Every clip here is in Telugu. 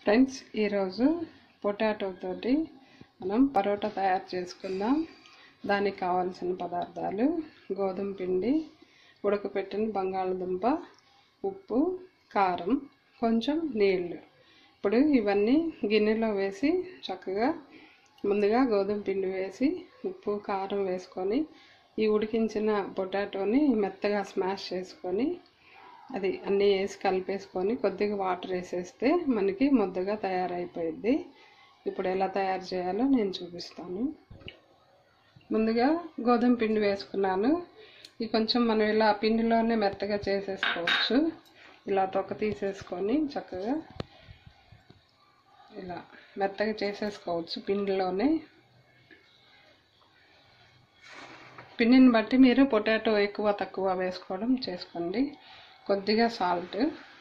ఫ్రెండ్స్ ఈరోజు పొటాటో తోటి మనం పరోటా తయారు చేసుకుందాం దానికి కావాల్సిన పదార్థాలు గోధుమ పిండి ఉడకపెట్టిన బంగాళదుంప ఉప్పు కారం కొంచెం నీళ్ళు ఇప్పుడు ఇవన్నీ గిన్నెలో వేసి చక్కగా ముందుగా గోధుమ పిండి వేసి ఉప్పు కారం వేసుకొని ఈ ఉడికించిన పొటాటోని మెత్తగా స్మాష్ చేసుకొని అది అన్నీ వేసి కలిపేసుకొని కొద్దిగా వాటర్ వేసేస్తే మనకి ముద్దగా తయారైపోయింది ఇప్పుడు ఎలా తయారు చేయాలో నేను చూపిస్తాను ముందుగా గోధుమ పిండి వేసుకున్నాను ఇది కొంచెం మనం ఇలా పిండిలోనే మెత్తగా చేసేసుకోవచ్చు ఇలా తొక్క తీసేసుకొని చక్కగా ఇలా మెత్తగా చేసేసుకోవచ్చు పిండిలోనే పిండిని బట్టి మీరు పొటాటో ఎక్కువ తక్కువ వేసుకోవడం చేసుకోండి కొద్దిగా సాల్ట్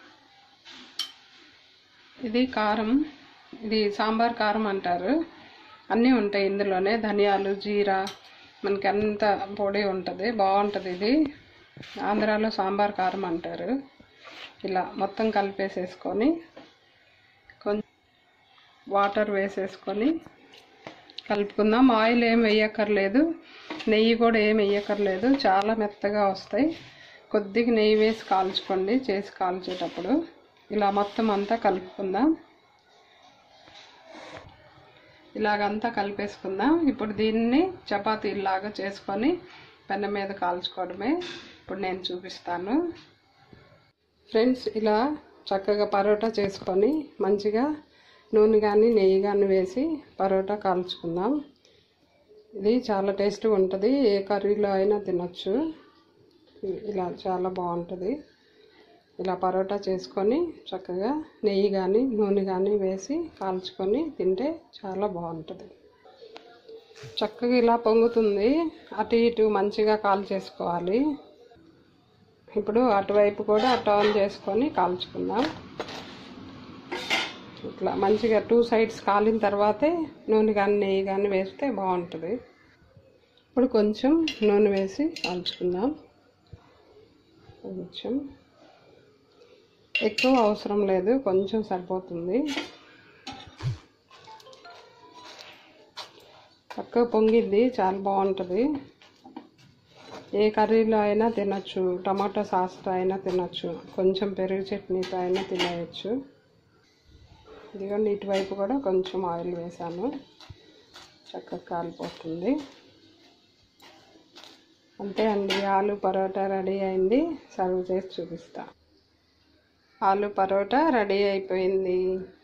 ఇది కారం ఇది సాంబార్ కారం అంటారు అన్నీ ఉంటాయి ఇందులోనే ధనియాలు జీరా మనకి అంత పొడి ఉంటుంది బాగుంటుంది ఇది ఆంధ్రాలో సాంబార్ కారం అంటారు ఇలా మొత్తం కలిపేసేసుకొని కొంచెం వాటర్ వేసేసుకొని కలుపుకుందాం ఆయిల్ ఏం వేయక్కర్లేదు నెయ్యి కూడా ఏం వేయక్కర్లేదు చాలా మెత్తగా వస్తాయి కొద్దిగా నెయ్యి వేసి కాల్చుకోండి చేసి కాల్చేటప్పుడు ఇలా మొత్తం అంతా కలుపుకుందాం ఇలాగంతా కలిపేసుకుందాం ఇప్పుడు దీన్ని చపాతీలాగా చేసుకొని పెన్న మీద కాల్చుకోవడమే ఇప్పుడు నేను చూపిస్తాను ఫ్రెండ్స్ ఇలా చక్కగా పరోటా చేసుకొని మంచిగా నూనె కానీ నెయ్యి కానీ వేసి పరోటా కాల్చుకుందాం ఇది చాలా టేస్ట్గా ఉంటుంది ఏ కర్రీలో అయినా తినొచ్చు ఇలా చాలా బాగుంటుంది ఇలా పరోటా చేసుకొని చక్కగా నెయ్యి కానీ నూనె కానీ వేసి కాల్చుకొని తింటే చాలా బాగుంటుంది చక్కగా ఇలా పొంగుతుంది అటు ఇటు మంచిగా కాల్ చేసుకోవాలి ఇప్పుడు అటువైపు కూడా టర్న్ చేసుకొని కాల్చుకుందాం ఇట్లా మంచిగా టూ సైడ్స్ కాలిన తర్వాతే నూనె కానీ నెయ్యి కానీ వేస్తే బాగుంటుంది ఇప్పుడు కొంచెం నూనె వేసి కాల్చుకుందాం కొంచెం ఎక్కువ అవసరం లేదు కొంచెం సరిపోతుంది చక్కగా పొంగిద్ది చాలా బాగుంటుంది ఏ కర్రీలో అయినా తినొచ్చు టమాటో సాస్తో అయినా తినొచ్చు కొంచెం పెరుగు చట్నీతో అయినా తినేయచ్చు ఇదిగోండి ఇటువైపు కూడా కొంచెం ఆయిల్ వేసాను చక్కగా కాలిపోతుంది అంతే అండి ఆలు పరోటా రెడీ అయింది సర్వ్ చేసి చూపిస్తా ఆలు పరోటా రెడీ అయిపోయింది